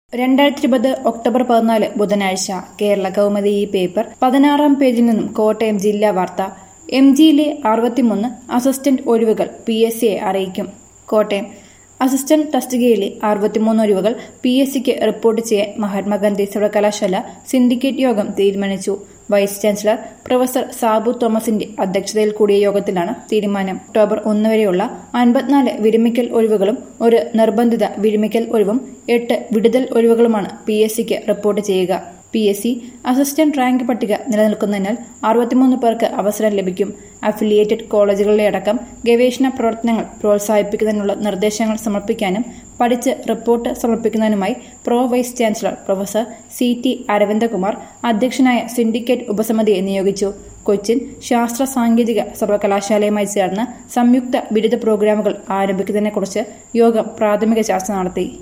രണ്ടായിരത്തി ഇരുപത് ഒക്ടോബർ പതിനാല് ബുധനാഴ്ച കേരള കൗമുദി ഈ പേപ്പർ പതിനാറാം പേജിൽ നിന്നും കോട്ടയം ജില്ലാ വാർത്ത എം ജിയിലെ അറുപത്തിമൂന്ന് അസിസ്റ്റന്റ് ഒഴിവുകൾ പി എസ് സിയെ അറിയിക്കും കോട്ടയം അസിസ്റ്റന്റ് തസ്തികയിലെ അറുപത്തിമൂന്ന് ഒഴിവുകൾ പി എസ് സിക്ക് റിപ്പോർട്ട് ചെയ്യാൻ മഹാത്മാഗാന്ധി സർവകലാശാല സിൻഡിക്കേറ്റ് യോഗം തീരുമാനിച്ചു വൈസ് ചാൻസലർ പ്രൊഫസർ സാബു തോമസിന്റെ അധ്യക്ഷതയിൽ കൂടിയ യോഗത്തിലാണ് തീരുമാനം ഒക്ടോബർ ഒന്ന് വരെയുള്ള അൻപത്തിനാല് വിരമിക്കൽ ഒഴിവുകളും ഒരു നിർബന്ധിത വിരമിക്കൽ ഒഴിവും എട്ട് വിടുതൽ ഒഴിവുകളുമാണ് പി എസ് സിക്ക് റിപ്പോർട്ട് ചെയ്യുക P S C assistant rank പട്ടിക നിലനിൽക്കുന്നതിനാൽ അറുപത്തിമൂന്ന് പേർക്ക് അവസരം ലഭിക്കും അഫിലിയേറ്റഡ് കോളേജുകളിലെ അടക്കം ഗവേഷണ പ്രവർത്തനങ്ങൾ പ്രോത്സാഹിപ്പിക്കുന്നതിനുള്ള നിർദ്ദേശങ്ങൾ സമർപ്പിക്കാനും പഠിച്ച് റിപ്പോർട്ട് സമർപ്പിക്കുന്നതിനുമായി pro vice chancellor professor C T Aravindakumar അധ്യക്ഷനായ സിൻഡിക്കേറ്റ് ഉപസമിതിയെ നിയോഗിച്ചു കൊച്ചിൻ ശാസ്ത്ര സാങ്കേതിക സർവകലാശാലയുമായി ചേർന്ന് സംയുക്ത ബിരുദ പ്രോഗ്രാമുകൾ ആരംഭിക്കുന്നതിനെക്കുറിച്ച് യോഗം പ്രാഥമിക ചർച്ച നടത്തി